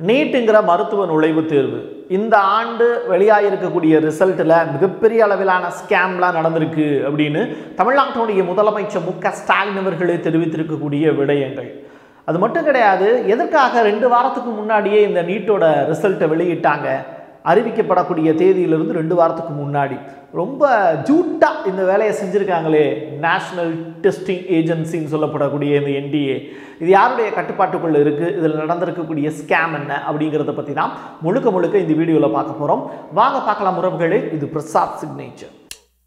நீட்டுங்கிற மருத்துவ நுழைவுத் தேர்வு இந்த ஆண்டு வெளியாகிருக்கக்கூடிய ரிசல்ட்டில் மிகப்பெரிய அளவிலான ஸ்கேம்லாம் நடந்திருக்கு அப்படின்னு தமிழ்நாட்டினுடைய முதலமைச்சர் மு க ஸ்டாலின் அவர்களே தெரிவித்திருக்கக்கூடிய விடயங்கள் அது மட்டும் கிடையாது எதற்காக ரெண்டு வாரத்துக்கு முன்னாடியே இந்த நீட்டோட ரிசல்ட்டை வெளியிட்டாங்க அறிவிக்கப்படக்கூடிய தேதியிலிருந்து ரெண்டு வாரத்துக்கு முன்னாடி ரொம்ப ஜூட்டாக இந்த வேலையை செஞ்சுருக்காங்களே நேஷ்னல் டெஸ்டிங் ஏஜென்சின்னு சொல்லப்படக்கூடிய இந்த என்டிஏ இது யாருடைய கட்டுப்பாட்டுக்குள்ள இருக்குது இதில் நடந்திருக்கக்கூடிய ஸ்கேம் என்ன அப்படிங்கிறத பற்றி தான் முழுக்க முழுக்க இந்த வீடியோவில் பார்க்க போகிறோம் வாங்க பார்க்கலாம் உறவுகளே இது பிரசாத் சிக்னேச்சர்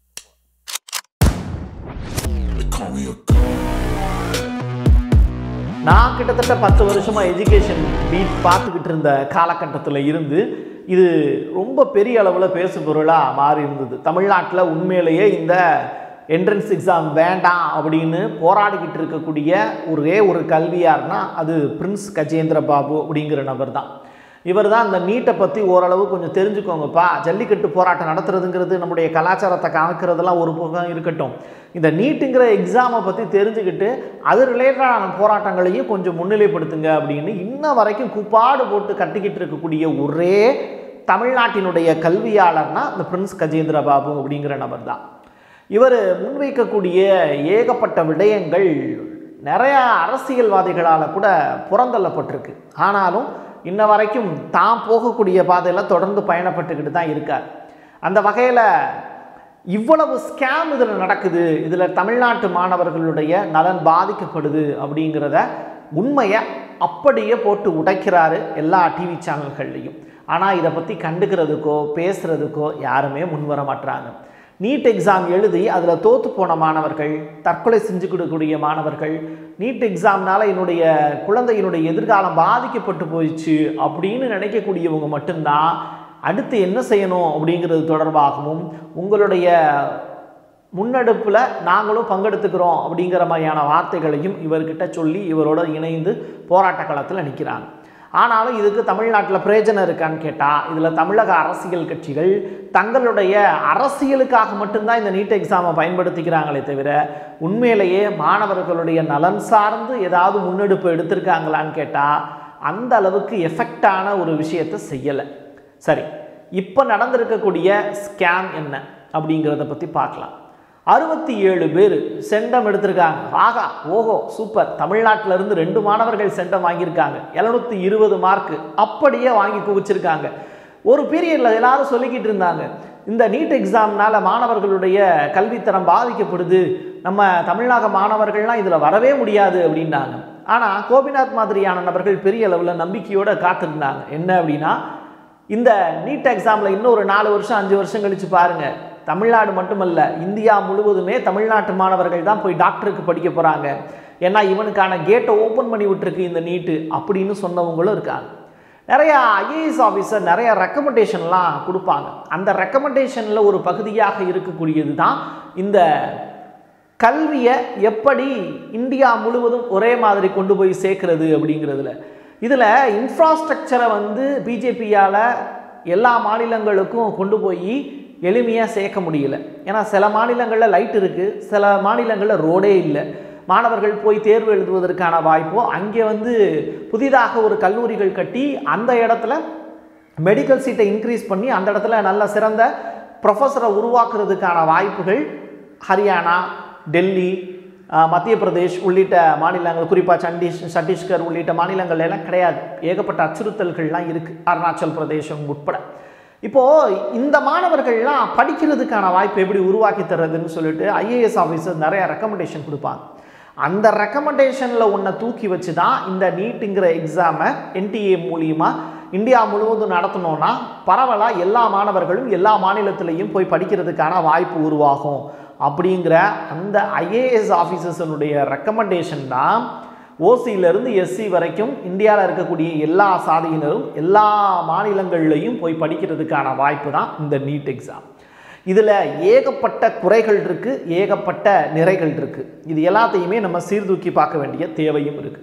நான் கிட்டத்தட்ட பத்து வருஷமாக எஜுகேஷன் பீட் பார்த்துக்கிட்டு இருந்த காலகட்டத்தில் இருந்து இது ரொம்ப பெரிய அளவில் பேசு பொருளாக மாறி இருந்தது தமிழ்நாட்டில் உண்மையிலேயே இந்த என்ட்ரன்ஸ் எக்ஸாம் வேண்டாம் அப்படின்னு போராடிக்கிட்டு இருக்கக்கூடிய ஒரே ஒரு கல்வியார்னா அது பிரின்ஸ் கஜேந்திர பாபு அப்படிங்கிற நபர் தான் இவர் தான் அந்த நீட்டை பற்றி ஓரளவு கொஞ்சம் தெரிஞ்சுக்கோங்கப்பா ஜல்லிக்கட்டு போராட்டம் நடத்துறதுங்கிறது நம்முடைய கலாச்சாரத்தை காமிக்கிறதெல்லாம் ஒரு பக்கம் இருக்கட்டும் இந்த நீட்டுங்கிற எக்ஸாமை பற்றி தெரிஞ்சுக்கிட்டு அது ரிலேட்டடான போராட்டங்களையும் கொஞ்சம் முன்னிலைப்படுத்துங்க அப்படின்னு இன்ன வரைக்கும் குப்பாடு போட்டு கட்டிக்கிட்டு இருக்கக்கூடிய ஒரே தமிழ்நாட்டினுடைய கல்வியாளர்னா இந்த பிரின்ஸ் கஜேந்திர பாபு அப்படிங்கிற நபர் தான் இவர் முன்வைக்கக்கூடிய ஏகப்பட்ட விடயங்கள் நிறையா அரசியல்வாதிகளால் கூட புறந்தள்ளப்பட்டிருக்கு ஆனாலும் இன்ன வரைக்கும் தான் போகக்கூடிய பாதையில் தொடர்ந்து பயணப்பட்டுக்கிட்டு தான் இருக்கார் அந்த வகையில் இவ்வளவு ஸ்கேம் இதில் நடக்குது இதில் தமிழ்நாட்டு மாணவர்களுடைய நலன் பாதிக்கப்படுது அப்படிங்கிறத உண்மையை அப்படியே போட்டு உடைக்கிறாரு எல்லா டிவி சேனல்கள்லையும் ஆனால் இதை பற்றி கண்டுக்கிறதுக்கோ பேசுகிறதுக்கோ யாருமே முன்வர மாட்டுறாங்க நீட் எக்ஸாம் எழுதி அதில் தோற்று போன மாணவர்கள் தற்கொலை செஞ்சுக்கிடக்கூடிய மாணவர்கள் நீட் எக்ஸாம்னால என்னுடைய குழந்தையினுடைய எதிர்காலம் பாதிக்கப்பட்டு போயிடுச்சு அப்படின்னு நினைக்கக்கூடியவங்க மட்டும்தான் அடுத்து என்ன செய்யணும் அப்படிங்கிறது தொடர்பாகவும் உங்களுடைய முன்னெடுப்பில் நாங்களும் பங்கெடுத்துக்கிறோம் அப்படிங்கிற மாதிரியான வார்த்தைகளையும் இவர்கிட்ட சொல்லி இவரோட இணைந்து போராட்ட களத்தில் நிற்கிறாங்க ஆனாலும் இதுக்கு தமிழ்நாட்டில் பிரயோஜனம் இருக்கான்னு கேட்டால் இதில் தமிழக அரசியல் கட்சிகள் தங்களுடைய அரசியலுக்காக மட்டும்தான் இந்த நீட் எக்ஸாமை பயன்படுத்திக்கிறாங்களே தவிர உண்மையிலேயே மாணவர்களுடைய நலன் சார்ந்து ஏதாவது முன்னெடுப்பு எடுத்திருக்காங்களான்னு கேட்டால் அந்த அளவுக்கு எஃபெக்டான ஒரு விஷயத்தை செய்யலை சரி இப்போ நடந்திருக்கக்கூடிய ஸ்கேம் என்ன அப்படிங்கிறத பற்றி பார்க்கலாம் அறுபத்தி ஏழு பேர் செண்டம் எடுத்திருக்காங்க ஆகா ஓஹோ சூப்பர் தமிழ்நாட்டில் இருந்து ரெண்டு மாணவர்கள் செண்டம் வாங்கியிருக்காங்க எழுநூத்தி இருபது மார்க் அப்படியே வாங்கி குவிச்சிருக்காங்க ஒரு பீரியடில் எல்லாரும் சொல்லிக்கிட்டு இருந்தாங்க இந்த நீட் எக்ஸாம்னால மாணவர்களுடைய கல்வித்தரம் பாதிக்கப்படுது நம்ம தமிழ்நாடு மாணவர்கள்லாம் இதில் வரவே முடியாது அப்படின்னாங்க ஆனால் கோபிநாத் மாதிரியான நபர்கள் பெரிய அளவில் நம்பிக்கையோடு காத்திருந்தாங்க என்ன அப்படின்னா இந்த நீட் எக்ஸாமில் இன்னும் ஒரு நாலு வருஷம் அஞ்சு வருஷம் கழித்து பாருங்கள் தமிழ்நாடு மட்டுமல்ல இந்தியா முழுவதுமே தமிழ்நாட்டு மாணவர்கள் தான் போய் டாக்டருக்கு படிக்க போகிறாங்க ஏன்னா இவனுக்கான கேட்டை ஓப்பன் பண்ணி விட்டுருக்கு இந்த நீட்டு அப்படின்னு சொன்னவங்களும் இருக்காங்க நிறையா ஐஏஎஸ் ஆஃபீஸர் நிறைய ரெக்கமெண்டேஷன்லாம் கொடுப்பாங்க அந்த ரெக்கமெண்டேஷனில் ஒரு பகுதியாக இருக்கக்கூடியது தான் இந்த கல்வியை எப்படி இந்தியா முழுவதும் ஒரே மாதிரி கொண்டு போய் சேர்க்கறது அப்படிங்கிறதுல இதில் இன்ஃப்ராஸ்ட்ரக்சரை வந்து பிஜேபியால் எல்லா மாநிலங்களுக்கும் கொண்டு போய் எளிமையாக சேர்க்க முடியல ஏன்னா சில மாநிலங்களில் லைட் இருக்குது சில மாநிலங்களில் ரோடே இல்லை மாணவர்கள் போய் தேர்வு எழுதுவதற்கான வாய்ப்போ அங்கே வந்து புதிதாக ஒரு கல்லூரிகள் கட்டி அந்த இடத்துல மெடிக்கல் சீட்டை இன்க்ரீஸ் பண்ணி அந்த இடத்துல நல்ல சிறந்த ப்ரொஃபஸரை உருவாக்குறதுக்கான வாய்ப்புகள் ஹரியானா டெல்லி மத்திய பிரதேஷ் உள்ளிட்ட மாநிலங்கள் குறிப்பாக சண்டீஷ் சத்தீஸ்கர் உள்ளிட்ட மாநிலங்கள் எல்லாம் கிடையாது ஏகப்பட்ட அச்சுறுத்தல்கள்லாம் இருக்குது அருணாச்சல் பிரதேசம் உட்பட இப்போது இந்த மாணவர்கள்லாம் படிக்கிறதுக்கான வாய்ப்பு எப்படி உருவாக்கி தர்றதுன்னு சொல்லிட்டு ஐஏஎஸ் ஆஃபீஸர் நிறைய ரெக்கமெண்டேஷன் கொடுப்பாங்க அந்த ரெக்கமெண்டேஷனில் ஒன்றை தூக்கி வச்சு தான் இந்த நீட்டுங்கிற எக்ஸாமை என்டிஏ மூலியமாக இந்தியா முழுவதும் நடத்தணும்னா பரவலாக எல்லா மாணவர்களும் எல்லா மாநிலத்திலையும் போய் படிக்கிறதுக்கான வாய்ப்பு உருவாகும் அப்படிங்கிற அந்த ஐஏஎஸ் ஆஃபீஸர்ஸனுடைய ரெக்கமெண்டேஷன் தான் ஓசியிலிருந்து எஸ்சி வரைக்கும் இந்தியாவில் இருக்கக்கூடிய எல்லா சாதியினரும் எல்லா மாநிலங்கள்லையும் போய் படிக்கிறதுக்கான வாய்ப்பு தான் இந்த நீட் எக்ஸாம் இதில் ஏகப்பட்ட குறைகள் இருக்குது ஏகப்பட்ட நிறைகள் இருக்குது இது எல்லாத்தையுமே நம்ம சீர்தூக்கி பார்க்க வேண்டிய தேவையும் இருக்குது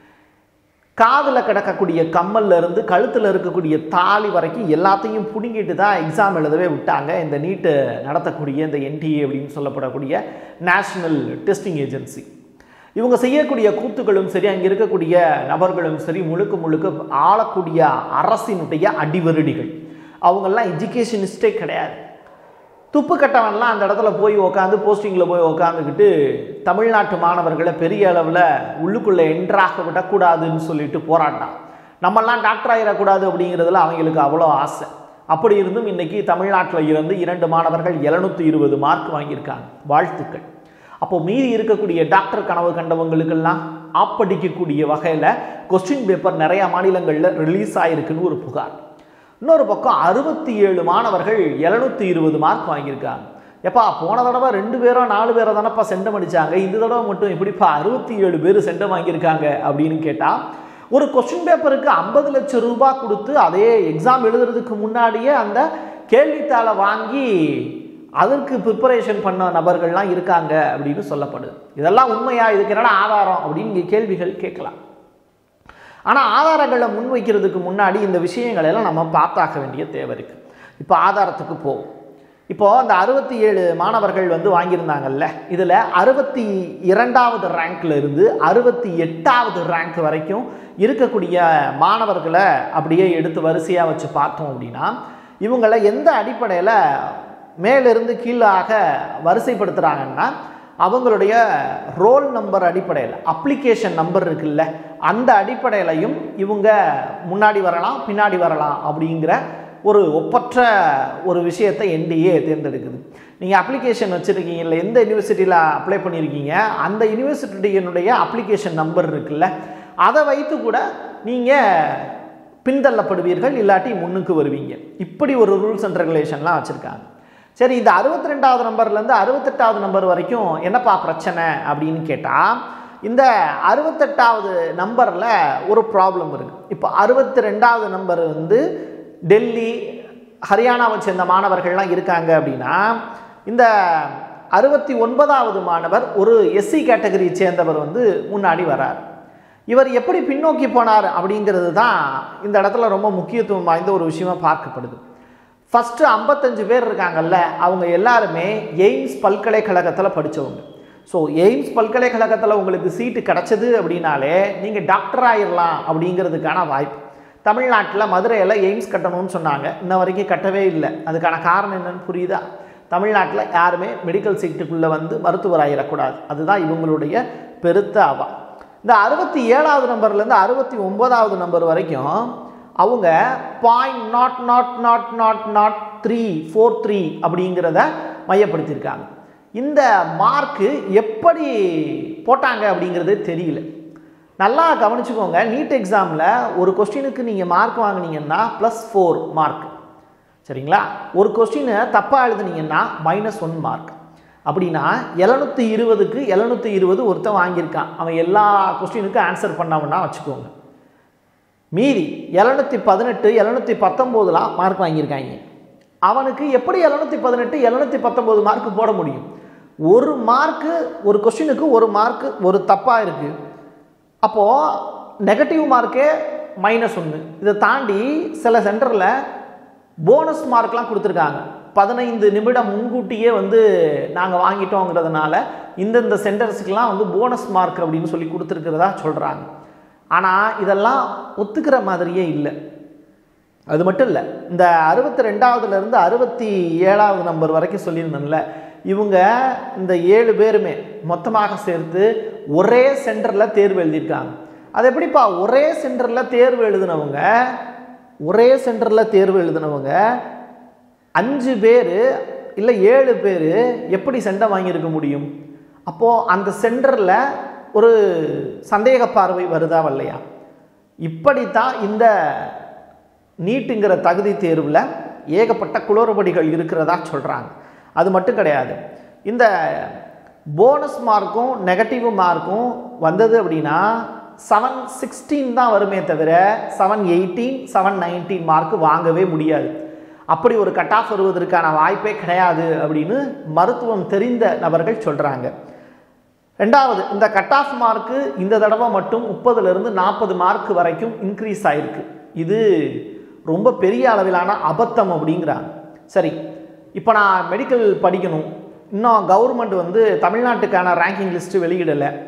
காதில் கிடக்கக்கூடிய கம்மல்ல இருந்து கழுத்தில் இருக்கக்கூடிய தாலி வரைக்கும் எல்லாத்தையும் பிடுங்கிட்டு தான் எக்ஸாம் எழுதவே விட்டாங்க இந்த நீட்டு நடத்தக்கூடிய இந்த என்டிஏ அப்படின்னு சொல்லப்படக்கூடிய நேஷ்னல் டெஸ்டிங் ஏஜென்சி இவங்க செய்யக்கூடிய கூத்துக்களும் சரி அங்கே இருக்கக்கூடிய நபர்களும் சரி முழுக்க முழுக்க ஆளக்கூடிய அரசினுடைய அடிவருடிகள் அவங்கெல்லாம் எஜுகேஷனிஸ்டே கிடையாது துப்பு கட்டவன்லாம் அந்த இடத்துல போய் உக்காந்து போஸ்டிங்கில் போய் உக்காந்துக்கிட்டு தமிழ்நாட்டு மாணவர்களை பெரிய அளவில் உள்ளுக்குள்ளே என்ட்ராக விடக்கூடாதுன்னு சொல்லிட்டு போராட்டான் நம்மெல்லாம் டாக்டர் ஆகிடக்கூடாது அப்படிங்கிறதுல அவங்களுக்கு அவ்வளோ ஆசை அப்படி இருந்தும் இன்னைக்கு தமிழ்நாட்டில் இருந்து இரண்டு மாணவர்கள் எழுநூற்றி இருபது மார்க் வாங்கியிருக்காங்க வாழ்த்துக்கள் அப்போ மீதி இருக்கக்கூடிய டாக்டர் கனவு கண்டவங்களுக்கெல்லாம் ஆப்படிக்கக்கூடிய வகையில் கொஸ்டின் பேப்பர் நிறையா மாநிலங்களில் ரிலீஸ் ஆகிருக்குன்னு ஒரு புகார் இன்னொரு பக்கம் அறுபத்தி ஏழு மாணவர்கள் எழுநூத்தி இருபது மார்க் வாங்கியிருக்காங்க எப்பா போன தடவை ரெண்டு பேரோ நாலு பேரோ தானப்பா செண்டம் அடிச்சாங்க இந்த தடவை மட்டும் எப்படிப்பா அறுபத்தி ஏழு பேர் செண்டம் வாங்கியிருக்காங்க அப்படின்னு கேட்டால் ஒரு கொஸ்டின் பேப்பருக்கு ஐம்பது லட்சம் ரூபாய் கொடுத்து அதே எக்ஸாம் எழுதுறதுக்கு முன்னாடியே அந்த கேள்வித்தாளை வாங்கி அதற்கு ப்ரிப்பரேஷன் பண்ண நபர்கள்லாம் இருக்காங்க அப்படின்னு சொல்லப்படுது இதெல்லாம் உண்மையா இதுக்கு என்னடா ஆதாரம் அப்படின்னு இங்கே கேள்விகள் கேட்கலாம் ஆனால் ஆதாரங்களை முன்வைக்கிறதுக்கு முன்னாடி இந்த விஷயங்களை எல்லாம் நம்ம பார்த்தாக வேண்டிய தேவை இருக்குது இப்போ ஆதாரத்துக்கு போவோம் இப்போ அந்த அறுபத்தி ஏழு மாணவர்கள் வந்து வாங்கியிருந்தாங்கல்ல இதில் அறுபத்தி இரண்டாவது ரேங்க்ல இருந்து அறுபத்தி எட்டாவது ரேங்க் வரைக்கும் இருக்கக்கூடிய மாணவர்களை அப்படியே எடுத்து வரிசையாக வச்சு பார்த்தோம் அப்படின்னா இவங்களை எந்த அடிப்படையில் மேலிருந்து கீழாக வரிசைப்படுத்துகிறாங்கன்னா அவங்களுடைய ரோல் நம்பர் அடிப்படையில் அப்ளிகேஷன் நம்பர் இருக்குல்ல அந்த அடிப்படையிலையும் இவங்க முன்னாடி வரலாம் பின்னாடி வரலாம் அப்படிங்கிற ஒரு ஒப்பற்ற ஒரு விஷயத்தை என்டிஏ தேர்ந்தெடுக்குது நீங்கள் அப்ளிகேஷன் வச்சுருக்கீங்க இல்லை எந்த யூனிவர்சிட்டியில் அப்ளை பண்ணியிருக்கீங்க அந்த யூனிவர்சிட்டியினுடைய அப்ளிகேஷன் நம்பர் இருக்குல்ல அதை வைத்து கூட நீங்கள் பின்தள்ளப்படுவீர்கள் இல்லாட்டி முன்னுக்கு வருவீங்க இப்படி ஒரு ரூல்ஸ் அண்ட் ரெகுலேஷன்லாம் வச்சுருக்காங்க சரி இந்த அறுபத்தி ரெண்டாவது நம்பர்லேருந்து அறுபத்தெட்டாவது நம்பர் வரைக்கும் என்னப்பா பிரச்சனை அப்படின்னு கேட்டால் இந்த அறுபத்தெட்டாவது நம்பரில் ஒரு ப்ராப்ளம் இருக்குது இப்போ அறுபத்தி ரெண்டாவது நம்பர் வந்து டெல்லி ஹரியானாவை சேர்ந்த மாணவர்கள்லாம் இருக்காங்க அப்படின்னா இந்த அறுபத்தி ஒன்பதாவது மாணவர் ஒரு எஸ்சி கேட்டகரியை சேர்ந்தவர் வந்து முன்னாடி வரார் இவர் எப்படி பின்னோக்கி போனார் அப்படிங்கிறது தான் இந்த இடத்துல ரொம்ப முக்கியத்துவம் வாய்ந்த ஒரு விஷயமா பார்க்கப்படுது ஃபஸ்ட்டு ஐம்பத்தஞ்சு பேர் இருக்காங்கல்ல அவங்க எல்லாருமே எய்ம்ஸ் பல்கலைக்கழகத்தில் படித்தவங்க ஸோ எய்ம்ஸ் பல்கலைக்கழகத்தில் உங்களுக்கு சீட்டு கிடச்சது அப்படின்னாலே நீங்கள் டாக்டர் ஆயிடலாம் அப்படிங்கிறதுக்கான வாய்ப்பு தமிழ்நாட்டில் மதுரையில் எய்ம்ஸ் கட்டணும்னு சொன்னாங்க இன்ன வரைக்கும் கட்டவே இல்லை அதுக்கான காரணம் என்னன்னு புரியுதா தமிழ்நாட்டில் யாருமே மெடிக்கல் சீட்டுக்குள்ளே வந்து மருத்துவர் ஆயிடக்கூடாது அதுதான் இவங்களுடைய பெருத்த அவா இந்த அறுபத்தி ஏழாவது நம்பர்லேருந்து அறுபத்தி ஒன்பதாவது நம்பர் வரைக்கும் அவங்க point nought nought nought nought nought three four three அப்படிங்கிறத மையப்படுத்தியிருக்காங்க இந்த மார்க்கு எப்படி போட்டாங்க அப்படிங்கிறது தெரியல நல்லா கவனிச்சுக்கோங்க நீட் எக்ஸாமில் ஒரு கொஸ்டினுக்கு நீங்கள் மார்க் வாங்கினீங்கன்னா ப்ளஸ் ஃபோர் மார்க் சரிங்களா ஒரு கொஸ்டினை தப்பாக எழுதுனீங்கன்னா மைனஸ் ஒன் மார்க் அப்படின்னா எழுநூற்றி இருபதுக்கு எழுநூற்றி இருபது ஒருத்தன் வாங்கியிருக்கான் அவன் எல்லா கொஸ்டினுக்கும் ஆன்சர் பண்ணவனா வச்சுக்கோங்க மீதி எழுநூற்றி பதினெட்டு எழுநூற்றி பத்தொம்போதுலாம் மார்க் வாங்கியிருக்காங்க அவனுக்கு எப்படி எழுநூற்றி பதினெட்டு எழுநூற்றி பத்தொம்போது மார்க் போட முடியும் ஒரு மார்க்கு ஒரு கொஸ்டினுக்கு ஒரு மார்க்கு ஒரு தப்பாக இருக்குது அப்போது நெகட்டிவ் மார்க்கே மைனஸ் ஒன்று இதை தாண்டி சில சென்டரில் போனஸ் மார்க்லாம் கொடுத்துருக்காங்க பதினைந்து நிமிடம் முன்கூட்டியே வந்து நாங்கள் வாங்கிட்டோங்கிறதுனால இந்தந்த சென்டர்ஸுக்கெலாம் வந்து போனஸ் மார்க் அப்படின்னு சொல்லி கொடுத்துருக்கிறதா சொல்கிறாங்க ஆனால் இதெல்லாம் ஒத்துக்கிற மாதிரியே இல்லை அது மட்டும் இல்லை இந்த அறுபத்தி ரெண்டாவதுலேருந்து அறுபத்தி ஏழாவது நம்பர் வரைக்கும் சொல்லியிருந்தேன்ல இவங்க இந்த ஏழு பேருமே மொத்தமாக சேர்த்து ஒரே சென்டரில் தேர்வு எழுதியிருக்காங்க அது எப்படிப்பா ஒரே சென்டரில் தேர்வு எழுதினவங்க ஒரே சென்டரில் தேர்வு எழுதினவங்க அஞ்சு பேர் இல்லை ஏழு பேர் எப்படி சென்டர் வாங்கியிருக்க முடியும் அப்போது அந்த சென்டரில் ஒரு சந்தேக பார்வை வருதா வரலையா இப்படித்தான் இந்த நீட்டுங்கிற தகுதி தேர்வில் ஏகப்பட்ட குளறுபடிகள் இருக்கிறதா சொல்கிறாங்க அது மட்டும் கிடையாது இந்த போனஸ் மார்க்கும் நெகட்டிவ் மார்க்கும் வந்தது அப்படின்னா செவன் சிக்ஸ்டீன் தான் வருமே தவிர seven eighteen seven nineteen mark வாங்கவே முடியாது அப்படி ஒரு கட் ஆஃப் வருவதற்கான வாய்ப்பே கிடையாது அப்படின்னு மருத்துவம் தெரிந்த நபர்கள் சொல்கிறாங்க ரெண்டாவது இந்த கட் ஆஃப் மார்க்கு இந்த தடவை மட்டும் முப்பதுலேருந்து நாற்பது மார்க் வரைக்கும் இன்க்ரீஸ் ஆகிருக்கு இது ரொம்ப பெரிய அளவிலான அபத்தம் அப்படிங்கிறாங்க சரி இப்போ நான் மெடிக்கல் படிக்கணும் இன்னும் கவர்மெண்ட் வந்து தமிழ்நாட்டுக்கான ரேங்கிங் லிஸ்ட்டு வெளியிடலை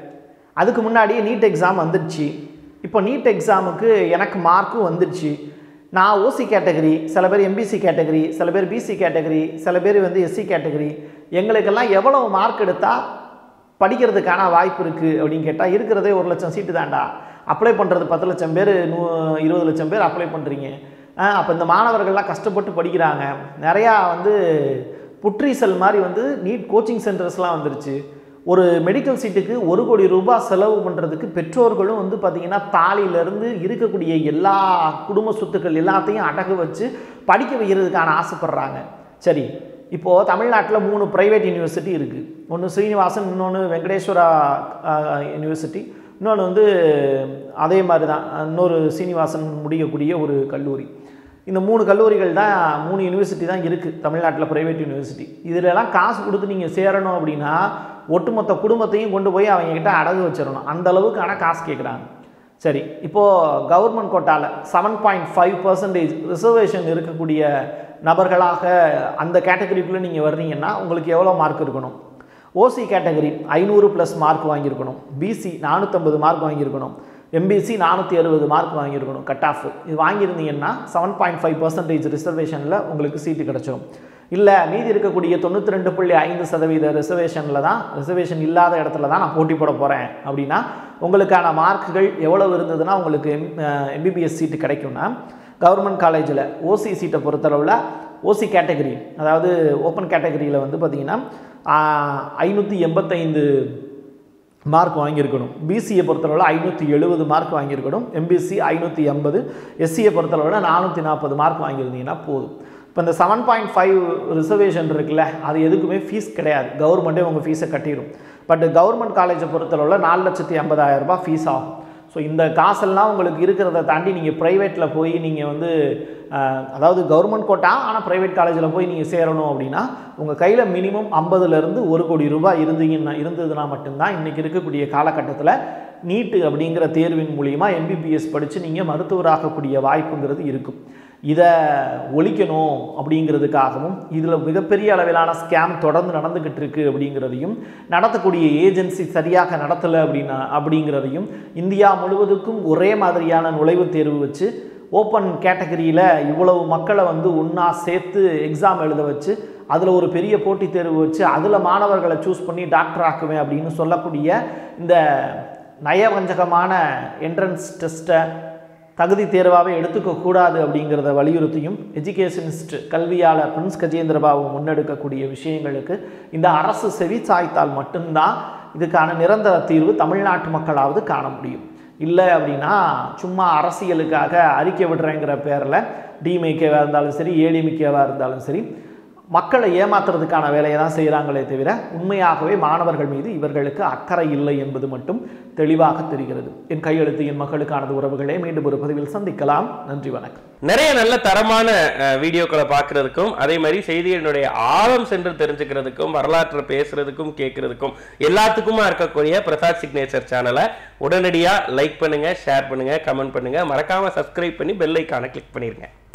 அதுக்கு முன்னாடி நீட் எக்ஸாம் வந்துடுச்சு இப்போ நீட் எக்ஸாமுக்கு எனக்கு மார்க்கும் வந்துடுச்சு நான் ஓசி கேட்டகரி சில பேர் எம்பிசி கேட்டகரி சில பேர் பிசி கேட்டகரி சில பேர் வந்து எஸ்சி கேட்டகரி எங்களுக்கெல்லாம் எவ்வளவு மார்க் எடுத்தால் படிக்கிறதுக்கான வாய்ப்பு இருக்குது அப்படின்னு கேட்டால் இருக்கிறதே ஒரு லட்சம் சீட்டு தான்டா அப்ளை பண்ணுறது பத்து லட்சம் பேர் நூ இருபது லட்சம் பேர் அப்ளை பண்ணுறீங்க அப்போ இந்த மாணவர்கள்லாம் கஷ்டப்பட்டு படிக்கிறாங்க நிறையா வந்து புற்றீசல் மாதிரி வந்து நீட் கோச்சிங் சென்டர்ஸ்லாம் வந்துருச்சு ஒரு மெடிக்கல் சீட்டுக்கு ஒரு கோடி ரூபாய் செலவு பண்ணுறதுக்கு பெற்றோர்களும் வந்து பார்த்திங்கன்னா தாலியிலேருந்து இருக்கக்கூடிய எல்லா குடும்ப சொத்துக்கள் எல்லாத்தையும் அடகு வச்சு படிக்க வைக்கிறதுக்கான ஆசைப்படுறாங்க சரி இப்போது தமிழ்நாட்டில் மூணு ப்ரைவேட் யூனிவர்சிட்டி இருக்குது ஒன்று ஸ்ரீனிவாசன் இன்னொன்று வெங்கடேஸ்வரா யூனிவர்சிட்டி இன்னொன்று வந்து அதே மாதிரி தான் இன்னொரு சீனிவாசன் முடியக்கூடிய ஒரு கல்லூரி இந்த மூணு கல்லூரிகள் தான் மூணு யூனிவர்சிட்டி தான் இருக்குது தமிழ்நாட்டில் ப்ரைவேட் யூனிவர்சிட்டி இதிலெல்லாம் காசு கொடுத்து நீங்கள் சேரணும் அப்படின்னா ஒட்டுமொத்த குடும்பத்தையும் கொண்டு போய் அவங்க கிட்ட அடகு வச்சிடணும் அந்த அளவுக்கான காசு கேட்குறாங்க சரி இப்போது கவர்மெண்ட் கோட்டாவில் seven point five percentage reservation இருக்கக்கூடிய நபர்களாக அந்த கேட்டகரிக்குள்ளே நீங்கள் வர்றீங்கன்னா உங்களுக்கு எவ்வளோ மார்க் இருக்கணும் ஓசி கேட்டகரி ஐநூறு ப்ளஸ் மார்க் வாங்கியிருக்கணும் பிசி நானூற்றம்பது மார்க் வாங்கியிருக்கணும் எம்பிசி நானூற்றி அறுபது மார்க் வாங்கியிருக்கணும் கட் ஆஃப் இது வாங்கியிருந்தீங்கன்னா செவன் பாயிண்ட் ஃபைவ் பர்சன்டேஜ் ரிசர்வேஷனில் உங்களுக்கு சீட்டு கிடச்சிரும் இல்லை மீதி இருக்கக்கூடிய தொண்ணூற்றி ரெண்டு புள்ளி ஐந்து சதவீத ரிசர்வேஷனில் தான் ரிசர்வேஷன் இல்லாத இடத்துல தான் நான் போட்டி போட போகிறேன் அப்படின்னா உங்களுக்கான மார்க்குகள் எவ்வளவு இருந்ததுன்னா உங்களுக்கு எம் எம்பிபிஎஸ் சீட்டு கிடைக்கும்னா கவர்மெண்ட் காலேஜில் ஓசி சீட்டை பொறுத்தளவில் ஓசி கேட்டகரி அதாவது ஓப்பன் கேட்டகரியில் வந்து பார்த்திங்கன்னா ஐநூற்றி எண்பத்தைந்து மார்க் வாங்கியிருக்கணும் பிசியை பொறுத்தளவில் ஐநூற்றி எழுபது மார்க் வாங்கியிருக்கணும் எம்பிசி ஐநூற்றி எண்பது எஸ்சியை பொறுத்தளவில் நானூற்றி நாற்பது மார்க் வாங்கியிருந்தீங்கன்னா போதும் இப்போ இந்த செவன் பாயிண்ட் ஃபைவ் ரிசர்வேஷன் இருக்குல்ல அது எதுக்குமே ஃபீஸ் கிடையாது கவர்மெண்ட்டே உங்கள் ஃபீஸை கட்டிடும் பட் கவர்மெண்ட் காலேஜை பொறுத்தளவில் நாலு லட்சத்தி ஐம்பதாயிரம் ரூபாய் ஃபீஸ் ஆகும் ஸோ இந்த காசெல்லாம் உங்களுக்கு இருக்கிறத தாண்டி நீங்கள் ப்ரைவேட்டில் போய் நீங்கள் வந்து அதாவது கவர்மெண்ட் கோட்டா ஆனால் ப்ரைவேட் காலேஜில் போய் நீங்கள் சேரணும் அப்படின்னா உங்கள் கையில் மினிமம் ஐம்பதுலேருந்து ஒரு கோடி ரூபாய் இருந்தீங்கன்னா இருந்ததுன்னா மட்டும்தான் இன்றைக்கி இருக்கக்கூடிய காலகட்டத்தில் நீட்டு அப்படிங்கிற தேர்வின் மூலிமா எம்பிபிஎஸ் படித்து நீங்கள் மருத்துவராகக்கூடிய வாய்ப்புங்கிறது இருக்கும் இதை ஒழிக்கணும் அப்படிங்கிறதுக்காகவும் இதில் மிகப்பெரிய அளவிலான ஸ்கேம் தொடர்ந்து நடந்துக்கிட்டு இருக்கு அப்படிங்கிறதையும் நடத்தக்கூடிய ஏஜென்சி சரியாக நடத்தலை அப்படின்னா அப்படிங்கிறதையும் இந்தியா முழுவதுக்கும் ஒரே மாதிரியான நுழைவுத் தேர்வு வச்சு ஓப்பன் கேட்டகரியில் இவ்வளவு மக்களை வந்து ஒன்றா சேர்த்து எக்ஸாம் எழுத வச்சு அதில் ஒரு பெரிய போட்டித் தேர்வு வச்சு அதில் மாணவர்களை சூஸ் பண்ணி டாக்டர் ஆக்குவேன் அப்படின்னு சொல்லக்கூடிய இந்த நயவஞ்சகமான என்ட்ரன்ஸ் டெஸ்ட்டை தகுதி தேர்வாகவே எடுத்துக்கக்கூடாது அப்படிங்கிறத வலியுறுத்தியும் எஜுகேஷனிஸ்ட் கல்வியாளர் பிரின்ஸ் கஜேந்திரபாபு முன்னெடுக்கக்கூடிய விஷயங்களுக்கு இந்த அரசு செவி சாய்த்தால் மட்டும்தான் இதுக்கான நிரந்தர தீர்வு தமிழ்நாட்டு மக்களாவது காண முடியும் இல்லை அப்படின்னா சும்மா அரசியலுக்காக அறிக்கை விடுறேங்கிற பேரில் டிஎம்கேவாக இருந்தாலும் சரி ஏடிஎம்கேவாக இருந்தாலும் சரி மக்களை ஏமாத்துறதுக்கான வேலையை தான் செய்கிறாங்களே தவிர உண்மையாகவே மாணவர்கள் மீது இவர்களுக்கு அக்கறை இல்லை என்பது மட்டும் தெளிவாக தெரிகிறது என் கையெழுத்து என் மக்களுக்கானது உறவுகளே மீண்டும் ஒரு பதிவில் சந்திக்கலாம் நன்றி வணக்கம் நிறைய நல்ல தரமான அஹ், வீடியோக்களை பார்க்கறதுக்கும் அதே மாதிரி செய்திகளினுடைய ஆழம் சென்று தெரிஞ்சுக்கிறதுக்கும் வரலாற்றை பேசுறதுக்கும் கேட்கறதுக்கும் எல்லாத்துக்குமா இருக்கக்கூடிய பிரசாத் சிக்னேச்சர் சேனலை உடனடியாக லைக் பண்ணுங்க ஷேர் பண்ணுங்க கமெண்ட் பண்ணுங்க மறக்காம சப்ஸ்கிரைப் பண்ணி பெல் ஐக்கானை கிளிக் பண்ணிருங்க